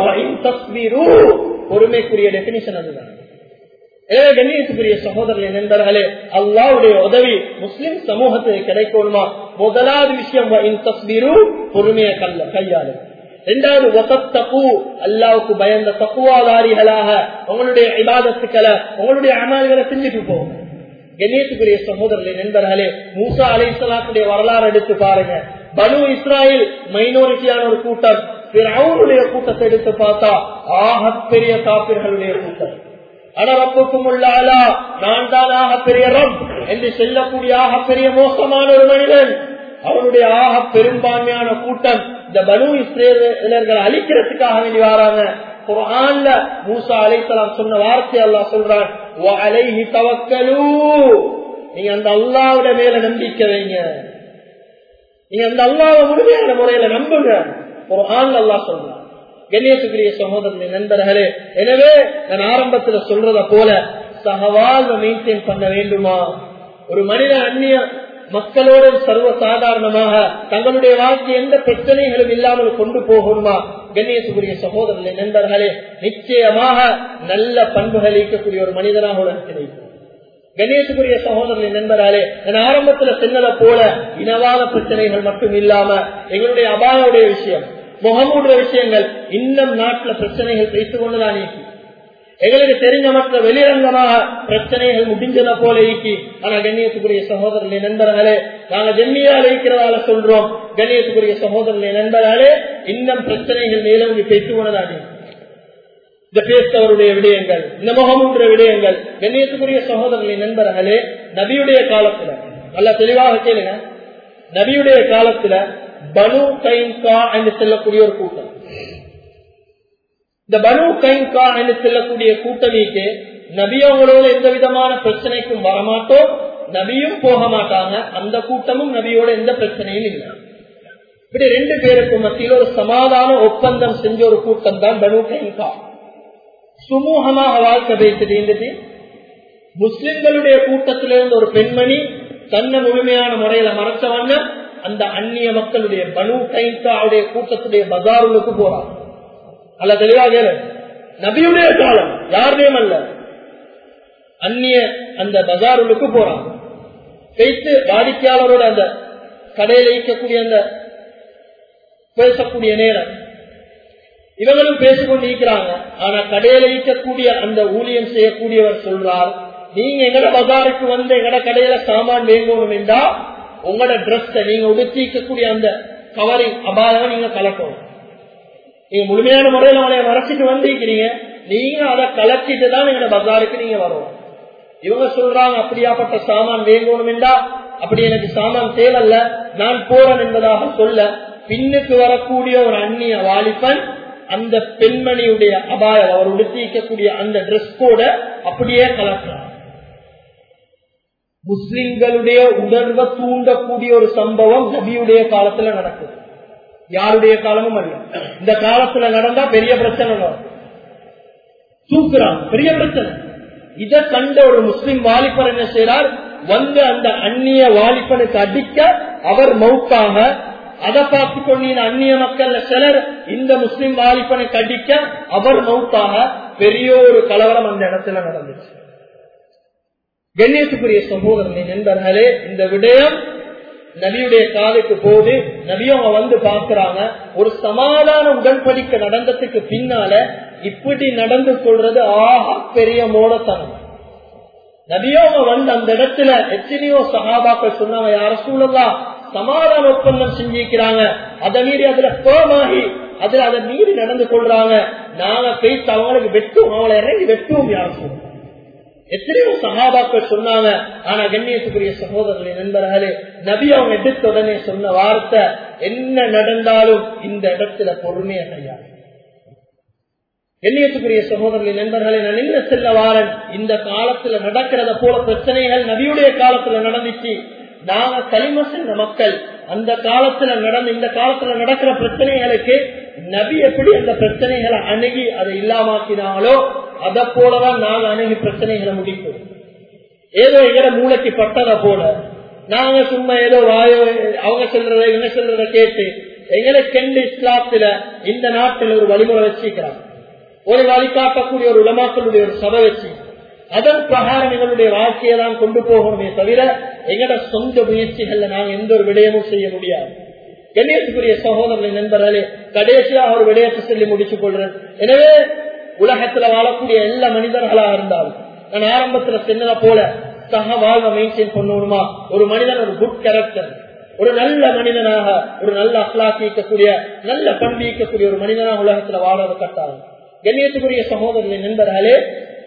பொறுமை பொறுமைக்குரிய டெபினிஷன் அதுதான் கண்ணியத்துக்குரிய சகோதரர்களை நண்பர்களே அல்லாவுடைய உதவி முஸ்லிம் சமூகத்துக்கு கிடைக்கணுமா முதலாவது விஷயம் பொறுமையை கல்ல கையாளு இரண்டாவது வசத்தகு அல்லாவுக்கு பயந்த தக்குவாதாரிகளாக உங்களுடைய இபாதத்துக்களை உங்களுடைய அமல்களை செஞ்சுட்டு போகும் கணேசுக்குரிய சகோதரர்களே நண்பர்களே மூசா அலைசலாத்துடைய வரலாறு எடுத்து பாருங்க பனு இஸ்ராயல் மைனாரிட்டியான ஒரு கூட்டம் அவருடைய கூட்டத்தை எடுத்து பார்த்தா ஆகப்பெரிய காப்பிர்களுடைய கூட்டம் அனரப்புக்கும் உள்ளாலா நான் தான் ஆக பெரிய ரம் என்று செல்லக்கூடிய ஆக பெரிய மோசமான ஒரு மனிதன் அவருடைய ஆக பெரும்பான்மையான கூட்டம் இந்த பனு இஸ்ரேலர்களை அழிக்கிறதுக்காக வேண்டி வராங்க குரான்ல மூசா அலைசலாம் சொன்ன வார்த்தை அல்லா சொல்றான் அலைஹி தவக்கலு நீங்க அந்த அல்லாவோட மேல நம்பிக்கை வைங்க நீங்க அந்த அல்லாவை முழுமையான முறையில நம்புங்க குரான் அல்லா சொல்றான் கணேசுக்குரிய சகோதரனை நண்பர்களே எனவே நான் ஆரம்பத்துல சொல்றத போல சகவாழ்வை மெயின்டைன் பண்ண வேண்டுமா ஒரு மனித அந்நிய மக்களோடு சர்வ சாதாரணமாக தங்களுடைய வாழ்க்கை எந்த பிரச்சனைகளும் இல்லாமல் கொண்டு போகணுமா கண்ணியத்துக்குரிய சகோதரர்களே நண்பர்களே நிச்சயமாக நல்ல பண்புகள் ஈர்க்கக்கூடிய ஒரு மனிதனாக உலகத்தில் கணேசுக்குரிய சகோதரர்களை நண்பராலே நான் ஆரம்பத்துல சொன்னதை போல இனவாத பிரச்சனைகள் மட்டும் இல்லாம எங்களுடைய அபாயோடைய விஷயம் முகமூடுற விஷயங்கள் இன்னும் நாட்டுல பிரச்சனைகள் பேசிக் கொண்டுதான் நீக்கி எங்களுக்கு தெரிஞ்ச மற்ற வெளிரங்கமாக பிரச்சனைகள் முடிஞ்சத போல ஈக்கி ஆனா கண்ணியத்துக்குரிய சகோதரர்களை நண்பர்களே நாங்க ஜெம்மியால் இருக்கிறதால சொல்றோம் கண்ணியத்துக்குரிய சகோதரர்களை நண்பர்களே இன்னும் பிரச்சனைகள் மேலும் பேசிக் கொண்டுதான் இந்த பேசவருடைய விடயங்கள் இந்த முகமூன்ற விடயங்கள் கண்ணியத்துக்குரிய சகோதரர்களை நண்பர்களே நபியுடைய காலத்துல நல்ல தெளிவாக கேளுங்க நபியுடைய காலத்துல பனு கைன்கா என்று செல்லக்கூடிய ஒரு கூட்டம் இந்த பனு கைன்கா என்று செல்லக்கூடிய கூட்டணிக்கு நபியவங்களோட எந்த விதமான பிரச்சனைக்கும் வரமாட்டோம் நபியும் போக மாட்டாங்க அந்த கூட்டமும் நபியோட எந்த பிரச்சனையும் இல்லை இப்படி ரெண்டு பேருக்கும் மத்தியில் ஒரு சமாதான ஒப்பந்தம் செஞ்ச ஒரு கூட்டம் தான் பனு கைன்கா சுமூகமாக வாழ்க்கை பேசிட்டு இருந்துட்டு முஸ்லிம்களுடைய கூட்டத்திலிருந்து ஒரு பெண்மணி தன்னை முழுமையான முறையில மறைச்சவண்ண அந்த அந்நிய மக்களுடைய பனு கைத்தாவுடைய கூட்டத்துடைய பஜாருளுக்கு போறாங்க அல்ல தெளிவாக நபியுடைய காலம் யாருடையும் அல்ல அந்நிய அந்த பஜாருளுக்கு போறான் வைத்து வாடிக்கையாளரோட அந்த கடையில் வைக்கக்கூடிய அந்த பேசக்கூடிய நேரம் இவங்களும் பேசிக்கொண்டு இருக்கிறாங்க ஆனா கடையில வைக்கக்கூடிய அந்த ஊழியம் செய்யக்கூடியவர் சொல்றார் நீங்க எங்கட பஜாருக்கு வந்து எங்கட கடையில சாமான் வேங்கணும் என்றா உங்களோட ட்ரெஸ் நீங்க உடுத்திக்கக்கூடிய அந்த கவரிங் அபாயம் நீங்க கலக்கணும் நீங்க முழுமையான முறையில அவனை மறைச்சிட்டு வந்திருக்கிறீங்க நீங்க அதை கலச்சிட்டு தான் எங்க பஜாருக்கு நீங்க வரணும் இவங்க சொல்றாங்க அப்படியாப்பட்ட சாமான் வேங்கணும் என்றா அப்படி எனக்கு சாமான் தேவையில்ல நான் போறேன் என்பதாக சொல்ல பின்னுக்கு வரக்கூடிய ஒரு அந்நிய வாலிபன் அந்த பெண்மணியுடைய அபாயம் அவர் உடுத்திக்கக்கூடிய அந்த ட்ரெஸ் கோட அப்படியே கலக்கிறார் முஸ்லிம்களுடைய உணர்வை தூண்டக்கூடிய ஒரு சம்பவம் நபியுடைய காலத்துல நடக்குது யாருடைய காலமும் அல்ல இந்த காலத்துல நடந்தா பெரிய பிரச்சனை நடக்கும் தூக்குறான் பெரிய பிரச்சனை இதை கண்ட ஒரு முஸ்லிம் வாலிபர் என்ன செய்யறார் வந்து அந்த அந்நிய வாலிபனுக்கு அடிக்க அவர் மவுத்தாக அதை பார்த்து கொண்டு அந்நிய மக்கள் சிலர் இந்த முஸ்லிம் வாலிபனுக்கு அடிக்க அவர் மவுத்தாக பெரிய ஒரு கலவரம் அந்த இடத்துல நடந்துச்சு கண்ணியத்துக்குரிய சகோதரனை நண்பர்களே இந்த விடயம் நபியுடைய காலுக்கு போது நபியவங்க வந்து பாக்குறாங்க ஒரு சமாதான உடன்படிக்கை நடந்ததுக்கு பின்னால இப்படி நடந்து கொள்றது ஆஹா பெரிய மோடத்தனம் நபியவங்க வந்து அந்த இடத்துல எத்தனையோ சகாபாக்கள் சொன்னாங்க யார சூழலா சமாதான ஒப்பந்தம் செஞ்சிருக்கிறாங்க அதை மீறி அதுல புறமாகி அதுல அதை மீறி நடந்து கொள்றாங்க நாங்க பேசி அவங்களுக்கு வெட்டுவோம் அவங்களை இறங்கி வெட்டுவோம் யார் சொல்லுவோம் எத்தனையோ சகாபாக்கள் சொன்னாங்க ஆனா கண்ணியத்துக்குரிய சகோதரர்களை நண்பர்களே நபி அவங்க எடுத்த உடனே சொன்ன வார்த்தை என்ன நடந்தாலும் இந்த இடத்துல பொறுமையை கையாள கண்ணியத்துக்குரிய சகோதரர்களை நண்பர்களை நான் என்ன செல்ல வாரன் இந்த காலத்துல நடக்கிறத போல பிரச்சனைகள் நபியுடைய காலத்துல நடந்துச்சு நாங்க களிம சென்ற மக்கள் அந்த காலத்துல நடந்த இந்த காலத்துல நடக்கிற பிரச்சனைகளுக்கு நபி எப்படி அந்த பிரச்சனைகளை அணுகி அதை இல்லாமாக்கினாலோ அதை போலதான் நாங்க அணுகி பிரச்சனைகளை முடிப்போம் ஏதோ எங்கட மூளைக்கு பட்டதை போல நாங்க சும்மா ஏதோ வாயோ அவங்க சொல்றத என்ன சொல்றத கேட்டு எங்களை கெண்டு இஸ்லாத்துல இந்த நாட்டில் ஒரு வழிமுறை வச்சிருக்கிறாங்க ஒரு வழிகாட்டக்கூடிய ஒரு உலமாக்களுடைய ஒரு சபை வச்சு அதன் பிரகாரம் எங்களுடைய வாழ்க்கையை தான் கொண்டு போகணுமே தவிர எங்கட சொந்த முயற்சிகள்ல நாங்க எந்த ஒரு விடயமும் செய்ய முடியாது கணேசுக்குரிய சகோதரர்களை நண்பர்களே கடைசியாக ஒரு விடயத்தை சொல்லி முடிச்சுக் கொள்றேன் எனவே உலகத்துல வாழக்கூடிய எல்லா மனிதர்களா இருந்தாலும் நான் ஆரம்பத்துல சொன்னதை போல சக வாழ்வை மெயின்டைன் பண்ணணுமா ஒரு மனிதன் ஒரு குட் கேரக்டர் ஒரு நல்ல மனிதனாக ஒரு நல்ல அக்லாக்கிக்கக்கூடிய நல்ல பண்பிக்கக்கூடிய ஒரு மனிதனாக உலகத்துல வாழறது கட்டாகும் கண்ணியத்துக்குரிய சகோதரர்களை நண்பர்களே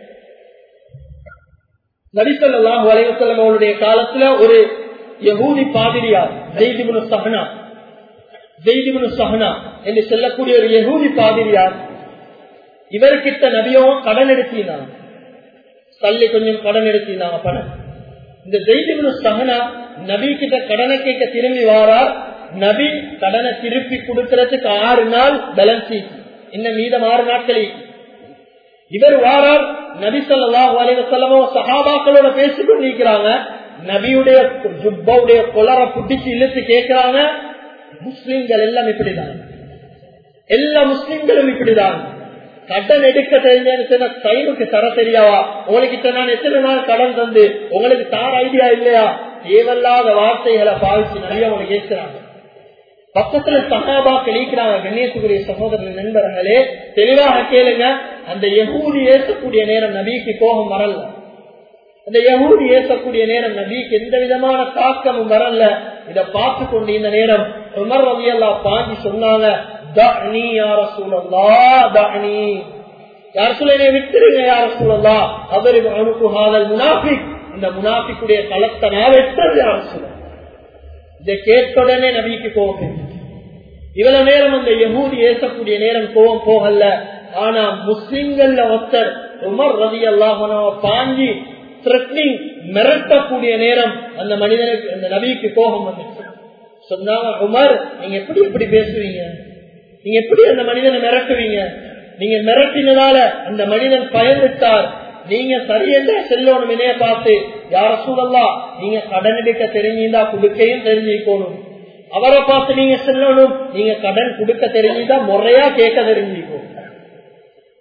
நபிசல்லாஹு அலைவசல்லம் அவருடைய காலத்துல ஒரு யகூதி பாதிரியார் ஜெய்திபுனு சஹனா ஜெய்திபுனு சஹனா என்று சொல்லக்கூடிய ஒரு யகூதி பாதிரியார் இவர்கிட்ட நபியும் கடன் எடுத்தினாங்க தள்ளி கொஞ்சம் கடன் எடுத்தினாங்க பணம் இந்த ஜெய்திபுனு சஹனா நபி கிட்ட கடனை கேட்க திரும்பி வாரார் நபி கடனை திருப்பி கொடுக்கறதுக்கு ஆறு நாள் பேலன்ஸ் இன்னும் மீதம் ஆறு நாட்களில் இவர் வாரார் நபி சொல்லாஹு அலைவசல்லமோ சஹாபாக்களோட பேசிக்கொண்டு இருக்கிறாங்க நபியுடைய ஜுப்பாவுடைய கொலரை புட்டிச்சு இழுத்து கேட்கிறாங்க முஸ்லிம்கள் எல்லாம் இப்படிதான் எல்லா முஸ்லிம்களும் இப்படிதான் கடன் எடுக்க தெரிஞ்ச டைமுக்கு தர தெரியாவா உங்களுக்கு நான் எத்தனை நாள் கடன் தந்து உங்களுக்கு தார ஐடியா இல்லையா தேவையில்லாத வார்த்தைகளை பாவிச்சு நிறைய அவங்க கேட்கிறாங்க பக்கத்துல சகாபா கழிக்கிறாங்க கண்ணியத்துக்குரிய சகோதரர்கள் நண்பர்களே தெளிவாக கேளுங்க அந்த யகூதி ஏசக்கூடிய நேரம் நபிக்கு கோபம் வரல அந்த யகூதி ஏசக்கூடிய நேரம் நபிக்கு எந்த விதமான தாக்கமும் வரல இத பார்த்து கொண்டு இந்த நேரம் உமர் ரவி அல்லா பாஞ்சி சொன்னாங்க யார சூழல்லா தனி யார் சொல்ல விட்டுருங்க யார சூழல்லா அவரு அனுப்புகாதல் முனாஃபிக் இந்த முனாஃபிக்குடைய களத்தை நான் வெட்டுறது யார சூழல் இதை கேட்டுடனே நபிக்கு கோபம் இவ்வளவு நேரம் அந்த யகூதி ஏசக்கூடிய நேரம் கோபம் போகல ஆனா முஸ்லிம்கள்ல ஒருத்தர் உமர் ரவி அல்லாஹனோ பாஞ்சி த்ரெட்னிங் மிரட்டக்கூடிய நேரம் அந்த மனிதனுக்கு அந்த நபிக்கு கோபம் வந்துச்சு சொன்னாங்க உமர் நீங்க எப்படி எப்படி பேசுவீங்க நீங்க எப்படி அந்த மனிதனை மிரட்டுவீங்க நீங்க மிரட்டினதால அந்த மனிதன் பயந்துட்டார் நீங்க சரியென்ற செல்லணும் இணைய பார்த்து யார சூழல்லா நீங்க கடன் எடுக்க தெரிஞ்சிருந்தா கொடுக்கையும் தெரிஞ்சுக்கணும் அவரை பார்த்து நீங்க செல்லணும் நீங்க கடன் கொடுக்க தெரிஞ்சுதா முறையா கேட்க தெரிஞ்சுக்கணும்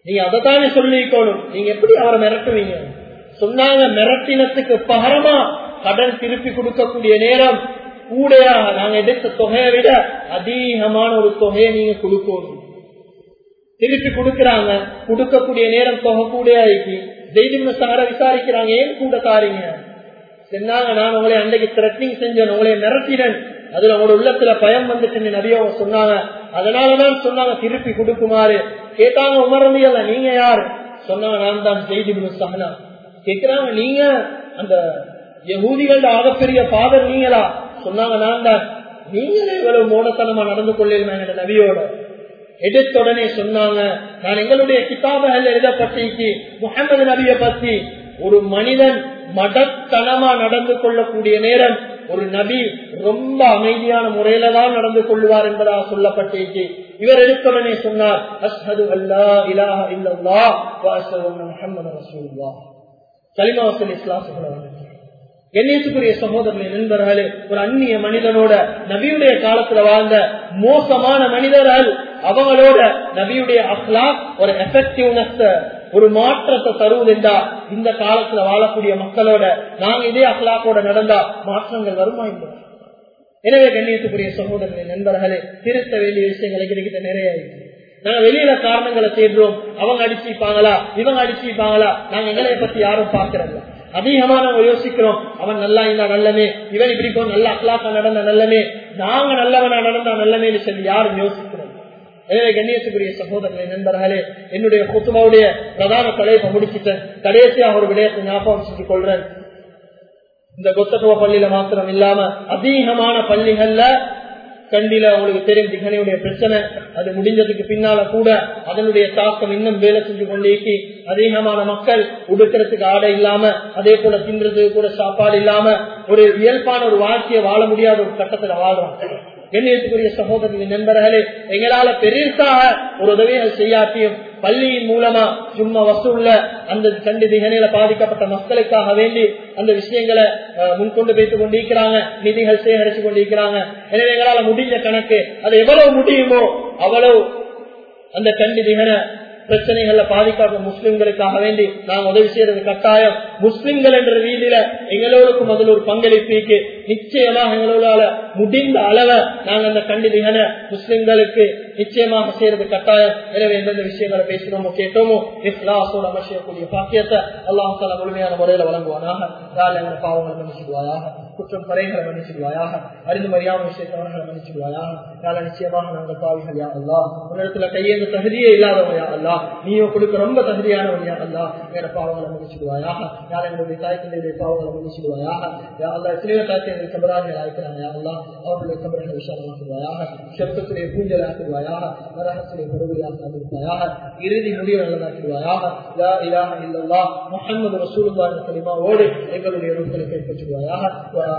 நீங்க அதைத்தானே சொல்லிக்கணும் நீங்க எப்படி அவரை மிரட்டுவீங்க சொன்னாங்க மிரட்டினத்துக்கு பகரமா கடன் திருப்பி கொடுக்கக்கூடிய நேரம் கூடையா நாங்க எடுத்த தொகையை விட அதிகமான ஒரு தொகையை நீங்க கொடுக்கணும் திருப்பி கொடுக்கறாங்க கொடுக்கக்கூடிய நேரம் தொகை கூடையா இருக்கு ஜெய்திம் சார விசாரிக்கிறாங்க ஏன் கூட தாரீங்க சொன்னாங்க நான் உங்களை அன்றைக்கு த்ரெட்னிங் செஞ்சேன் உங்களை மிரட்டினேன் அதுல உங்களோட உள்ளத்துல பயம் வந்துட்டு நிறைய சொன்னாங்க அதனாலதான் சொன்னாங்க திருப்பி கொடுக்குமாறு கேட்டாங்க உமரந்தியல்ல நீங்க யாரு சொன்னாங்க நான் தான் செய்தி சஹனா கேக்குறாங்க நீங்க அந்த யகூதிகளோட ஆகப்பெரிய பாதர் நீங்களா சொன்னாங்க நான் தான் நீங்களே இவ்வளவு மோடத்தனமா நடந்து கொள்ளலாம் எங்க நபியோட எடுத்த உடனே சொன்னாங்க நான் எங்களுடைய கிதாபுகள் எழுதப்பட்டிருக்கு முகமது நபியை பத்தி ஒரு மனிதன் மடத்தனமா நடந்து கொள்ளக்கூடிய நேரம் ஒரு நபி ரொம்ப அமைதியான முறையில தான் நடந்து கொள்வார் என்பதாக சொல்லப்பட்டிருக்கு இவர் எடுத்தவுடனே சொன்னார் அஸ்ஹது அல்லா இலாஹ இல்லல்லா முஹம்மது ரசூலுல்லாஹ் கலிமா வசல் இஸ்லாம் சொல்லுவாங்க கண்ணியத்துக்குரிய சகோதரனை நண்பர்களே ஒரு அந்நிய மனிதனோட நபியுடைய காலத்துல வாழ்ந்த மோசமான மனிதர்கள் அவங்களோட நபியுடைய அஹ்லாக் ஒரு எஃபெக்டிவ்னஸ் ஒரு மாற்றத்தை தருவதென்றா இந்த காலத்துல வாழக்கூடிய மக்களோட நாங்க இதே அஹ்லாக்கோட நடந்தா மாற்றங்கள் வருமா இல்லை எனவே கண்ணியத்துக்குரிய சகோதரனை நண்பர்களே திருத்த வேண்டிய விஷயங்கள் எங்ககிட்ட நிறைய இருக்கு நாங்க வெளியில காரணங்களை தேடுறோம் அவங்க அடிச்சுப்பாங்களா இவங்க அடிச்சுப்பாங்களா நாங்க எங்களை பத்தி யாரும் பாக்குறதில்ல அதிகமா நம்ம யோசிக்கிறோம் அவன் நல்லா இருந்தா நல்லமே இவன் இப்படி போ நல்ல அக்லாக்கா நடந்த நல்லமே நாங்க நல்லவனா நடந்தா நல்லமேன்னு சொல்லி யாரும் யோசிக்கிறோம் எனவே கண்ணியத்துக்குரிய சகோதரர்களே நண்பர்களே என்னுடைய குத்துமாவுடைய பிரதான தலைப்பை முடிச்சுட்டேன் கடைசியாக ஒரு விடயத்தை ஞாபகம் செஞ்சு கொள்றேன் இந்த கொத்தத்துவ பள்ளியில மாத்திரம் இல்லாம அதிகமான பள்ளிகள்ல கண்டில உங்களுக்கு தெரியும் திகனையுடைய பிரச்சனை அது முடிஞ்சதுக்கு பின்னால கூட அதனுடைய தாக்கம் இன்னும் வேலை செஞ்சு கொண்டே அதிகமான மக்கள் உடுக்கிறதுக்கு ஆடை இல்லாம அதே போல தின்றதுக்கு கூட சாப்பாடு இல்லாம ஒரு இயல்பான ஒரு வாழ்க்கையை வாழ முடியாத ஒரு கட்டத்துல வாழ்றாங்க கண்ணியத்துக்குரிய சகோதரர்களின் நண்பர்களே எங்களால பெருசாக ஒரு உதவிகள் செய்யாட்டியும் பள்ளியின் மூலமா சும்மா வசூல்ல அந்த கண்டு திகனையில பாதிக்கப்பட்ட மக்களுக்காக வேண்டி அந்த விஷயங்களை முன்கொண்டு வைத்துக் கொண்டிருக்கிறாங்க நிதிகள் சேகரிச்சு கொண்டிருக்கிறாங்க எனவே எங்களால முடிஞ்ச கணக்கு அது எவ்வளவு முடியுமோ அவ்வளவு அந்த கண்டி திகன பிரச்சனைகள்ல பாதிக்காத முஸ்லிம்களுக்காக வேண்டி நாங்க உதவி செய்யறது கட்டாயம் முஸ்லிம்கள் என்ற ரீதியில எங்களோருக்கும் அதில் ஒரு பங்களிப்பிக்கு நிச்சயமாக எங்களோட முடிந்த அளவை நாங்க அந்த கண்டிதிகன முஸ்லிம்களுக்கு நிச்சயமாக செய்யறது கட்டாயம் எனவே எந்தெந்த விஷயங்களை பேசுறோமோ கேட்டோமோ இஸ்லாசோட அமைச்சக்கூடிய பாக்கியத்தை அல்லாஹால முழுமையான முறையில வழங்குவானாக யாழ் எங்களை பாவங்களை மன்னிச்சிடுவாயாக குற்றம் குறைகளை மன்னிச்சிடுவாயாக அறிந்து மரியாதை விஷயத்தவர்களை மன்னிச்சிடுவாயாக யாழ் நிச்சயமாக நாங்கள் பாவிகள் யா அல்லா உன்னிடத்துல கையேந்த தகுதியே இல்லாதவன் யா அல்லா நீயோ கொடுக்க ரொம்ப தகுதியானவன் யா அல்லா வேற பாவங்களை மன்னிச்சிடுவாயாக யாழ் எங்களுடைய தாய் தந்தையுடைய பாவங்களை மன்னிச்சிடுவாயாக யா அல்லா எத்தனையோ தாய் தந்தை கபராஜிகள் ஆயிக்கிறாங்க யா அல்லா அவர்களுடைய கபர்களை விஷயமாக்குவாயாக சொர்க்கத்துடைய பூஞ்சல் ஆக்குவாயாக நரகத்துடைய பொருளாக ஆக்குவாயாக இறுதி முடிவு நல்லதாக்குவாயாக யா இலாஹ இல்லல்லா முஹம்மது ரசூலுல்லாஹி களிமாவோடு எங்களுடைய ரூபங்களை கைப்பற்றுவாயாக